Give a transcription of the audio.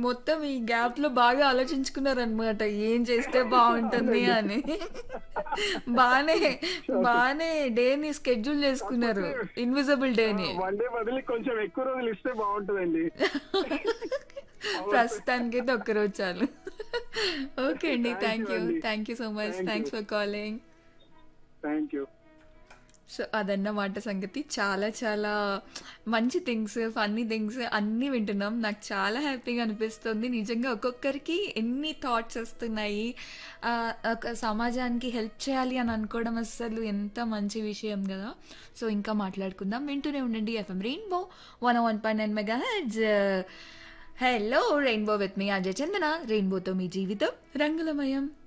మొత్తం ఈ గ్యాప్ లో బాగా ఆలోచించుకున్నారనమాట ఏం చేస్తే బాగుంటుంది అని బానే బానే డేని స్కెడ్యూల్ చేసుకున్నారు ఇన్విజిబుల్ డేని వన్ డే బదిలీ కొంచెం ఎక్కువ రోజులు ఇస్తే బాగుంటుందండి ప్రస్తుతానికి అయితే ఒక్క రోజు చాలు ఓకే అండి Thank థ్యాంక్ you యూ అండి. Thank you so much Thank thanks you. For calling thank you so అదన్నమాట సంగతి చాలా చాలా మంచి థింగ్స్ ఫన్నీ థింగ్స్ అన్నీ వింటున్నాం నాకు చాలా హ్యాపీగా అనిపిస్తుంది నిజంగా ఒక్కొక్కరికి ఎన్ని థాట్స్ వస్తున్నాయి ఆ, ఒక సమాజానికి హెల్ప్ చేయాలి అని అనుకోవడం అసలు ఎంత మంచి విషయం కదా సో ఇంకా మాట్లాడుకుందాం వింటూనే ఉండండి FM rainbow one one point nine mega హెడ్జ్ హలో రెయిన్బో విత్ మీ అజయ్ చందన రెయిన్బోతో మీ జీవితం రంగులమయం